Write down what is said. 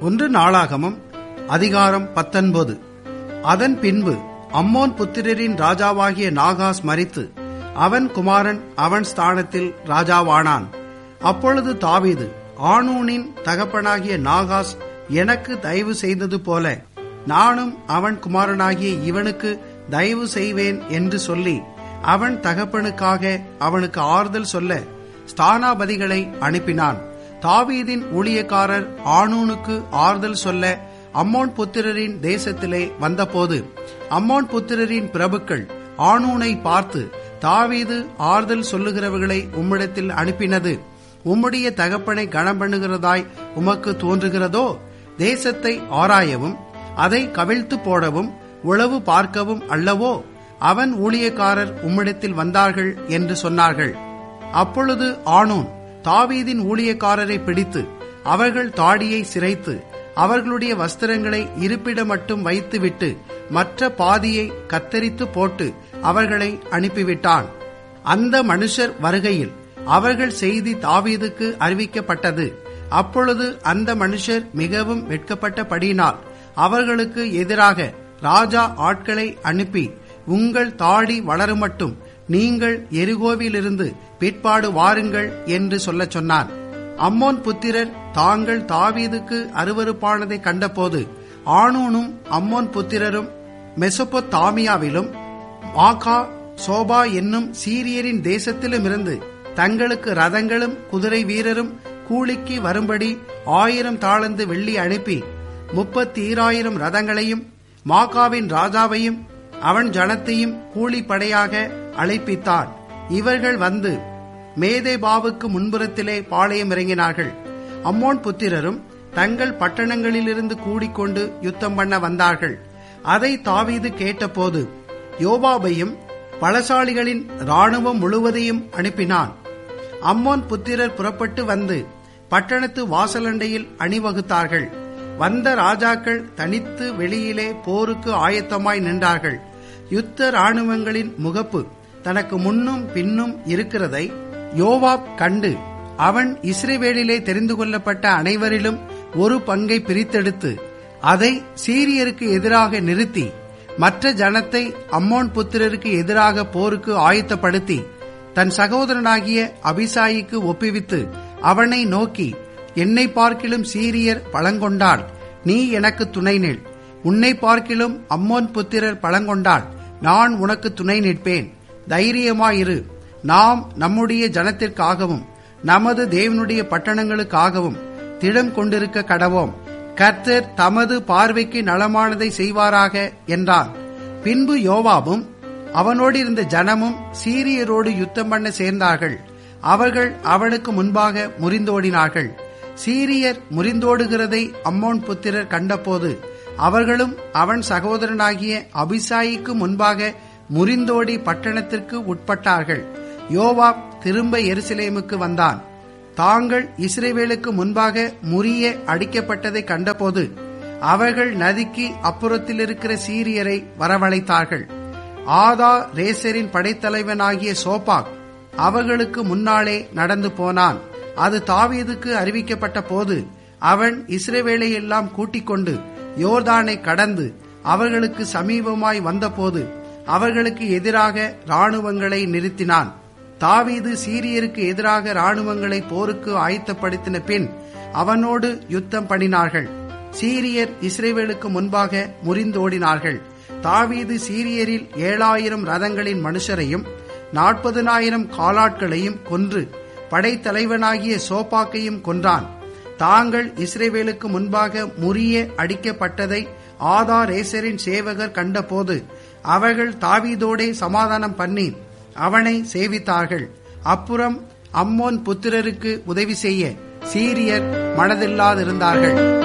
ஒன்று நாளாகமம் அதிகாரம் பத்தொன்பது அதன் பின்பு அம்மோன் புத்திரரின் ராஜாவாகிய நாகாஸ் மரித்து அவன் குமாரன் அவன் ஸ்தானத்தில் ராஜாவானான் அப்பொழுது தாவீது ஆனூனின் தகப்பனாகிய நாகாஸ் எனக்கு தயவு செய்தது போல நானும் அவன் குமாரனாகிய இவனுக்கு தயவு செய்வேன் என்று சொல்லி அவன் தகப்பனுக்காக அவனுக்கு ஆறுதல் சொல்ல ஸ்தானாபதிகளை அனுப்பினான் தாவீதின் ஊழியக்காரர் ஆனூனுக்கு ஆறுதல் சொல்ல அம்மோன் புத்திரரின் தேசத்திலே வந்தபோது அம்மோன் புத்திரரின் பிரபுக்கள் ஆனூனை பார்த்து தாவீது ஆறுதல் சொல்லுகிறவர்களை உம்மிடத்தில் அனுப்பினது உம்முடைய தகப்பனை கனம் பண்ணுகிறதாய் உமக்கு தோன்றுகிறதோ தேசத்தை ஆராயவும் அதை கவிழ்த்து போடவும் உளவு பார்க்கவும் அல்லவோ அவன் ஊழியக்காரர் உம்மிடத்தில் வந்தார்கள் என்று சொன்னார்கள் அப்பொழுது ஆனோன் தாவீதின் ஊழியக்காரரை பிடித்து அவர்கள் தாடியை சிரைத்து அவர்களுடைய வஸ்திரங்களை இருப்பிட மட்டும் வைத்துவிட்டு மற்ற பாதியை கத்தரித்து போட்டு அவர்களை அனுப்பிவிட்டான் அந்த மனுஷர் வருகையில் அவர்கள் செய்தி தாவீதுக்கு அறிவிக்கப்பட்டது அப்பொழுது அந்த மனுஷர் மிகவும் வெட்கப்பட்டபடியினால் அவர்களுக்கு எதிராக ராஜா ஆட்களை அனுப்பி உங்கள் தாடி வளருமட்டும் நீங்கள் எரிகோவிலிருந்து பிற்பாடு வாருங்கள் என்று சொல்லச் சொன்னான் அம்மோன் புத்திரர் தாங்கள் தாவீதுக்கு அருவறுப்பானதை கண்டபோது ஆனூனும் அம்மோன் புத்திரரும் மெசொப்பொத்தாமியாவிலும் மாகா சோபா என்னும் சீரியரின் தேசத்திலுமிருந்து தங்களுக்கு ரதங்களும் குதிரை வீரரும் கூலிக்கு வரும்படி ஆயிரம் தாளந்து வெள்ளி அனுப்பி முப்பத்தி ஈராயிரம் ரதங்களையும் மாகாவின் ராஜாவையும் அவன் ஜனத்தையும் கூலிப்படையாக அழைப்பித்தான் இவர்கள் வந்து மேதேபாவுக்கு முன்புறத்திலே பாளையம் இறங்கினார்கள் அம்மோன் புத்திரரும் தங்கள் பட்டணங்களிலிருந்து கூடிக்கொண்டு யுத்தம் பண்ண வந்தார்கள் அதை தாவீது கேட்டபோது யோபாபையும் பலசாலிகளின் இராணுவம் முழுவதையும் அனுப்பினான் அம்மோன் புத்திரர் புறப்பட்டு வந்து பட்டணத்து வாசலண்டையில் அணிவகுத்தார்கள் வந்த ராஜாக்கள் தனித்து வெளியிலே போருக்கு ஆயத்தமாய் நின்றார்கள் யுத்த இராணுவங்களின் முகப்பு தனக்கு முன்னும் பின்னும் இருக்கிறதை யோவாப் கண்டு அவன் இஸ்ரேவேலிலே தெரிந்து கொள்ளப்பட்ட அனைவரிலும் ஒரு பங்கை பிரித்தெடுத்து அதை சீரியருக்கு எதிராக நிறுத்தி மற்ற ஜனத்தை அம்மோன் புத்திரருக்கு எதிராக போருக்கு ஆயத்தப்படுத்தி தன் சகோதரனாகிய அபிசாயிக்கு ஒப்புவித்து அவனை நோக்கி என்னை பார்க்கிலும் சீரியர் பழங்கொண்டால் நீ எனக்கு துணை நில் உன்னை பார்க்கிலும் அம்மோன் புத்திரர் பழங்கொண்டால் நான் உனக்கு துணை நிற்பேன் தைரியமாயிரு நாம் நம்முடைய ஜனத்திற்காகவும் நமது தேவனுடைய பட்டணங்களுக்காகவும் திடம் கொண்டிருக்க கடவோம் கர்த்தர் தமது பார்வைக்கு நலமானதை செய்வாராக என்றான் பின்பு யோவாபும் அவனோடு இருந்த ஜனமும் சீரியரோடு யுத்தம் பண்ண சேர்ந்தார்கள் அவர்கள் அவனுக்கு முன்பாக முறிந்தோடினார்கள் சீரியர் முறிந்தோடுகிறதை அம்மோன் புத்திரர் கண்டபோது அவர்களும் அவன் சகோதரனாகிய அபிசாயிக்கு முன்பாக முறிந்தோடி பட்டணத்திற்கு உட்பட்டார்கள் யோவாப் திரும்ப எருசலேமுக்கு வந்தான் தாங்கள் இஸ்ரேவேலுக்கு முன்பாக முறிய அடிக்கப்பட்டதை கண்டபோது அவர்கள் நதிக்கு அப்புறத்தில் இருக்கிற சீரியரை வரவழைத்தார்கள் ஆதா ரேசரின் படைத்தலைவனாகிய சோபாக் அவர்களுக்கு முன்னாலே நடந்து போனான் அது தாவீதுக்கு அறிவிக்கப்பட்ட போது அவன் இஸ்ரேவேலை எல்லாம் கூட்டிக் கொண்டு யோர்தானை கடந்து அவர்களுக்கு சமீபமாய் வந்தபோது அவர்களுக்கு எதிராக இராணுவங்களை நிறுத்தினான் தாவீது சீரியருக்கு எதிராக இராணுவங்களை போருக்கு ஆயத்தப்படுத்தின பின் அவனோடு யுத்தம் பண்ணினார்கள் சீரியர் இஸ்ரேவேலுக்கு முன்பாக முறிந்தோடினார்கள் தாவீது சீரியரில் ஏழாயிரம் ரதங்களின் மனுஷரையும் நாற்பதனாயிரம் காலாட்களையும் கொன்று படைத்தலைவனாகிய சோப்பாக்கையும் கொன்றான் தாங்கள் இஸ்ரேவேலுக்கு முன்பாக முறிய அடிக்கப்பட்டதை ஆதா ரேசரின் சேவகர் கண்டபோது அவர்கள் தாவீதோடே சமாதானம் பண்ணி அவனை சேவித்தார்கள் அப்புறம் அம்மோன் புத்திரருக்கு உதவி செய்ய சீரியர் மனதில்லாதிருந்தார்கள்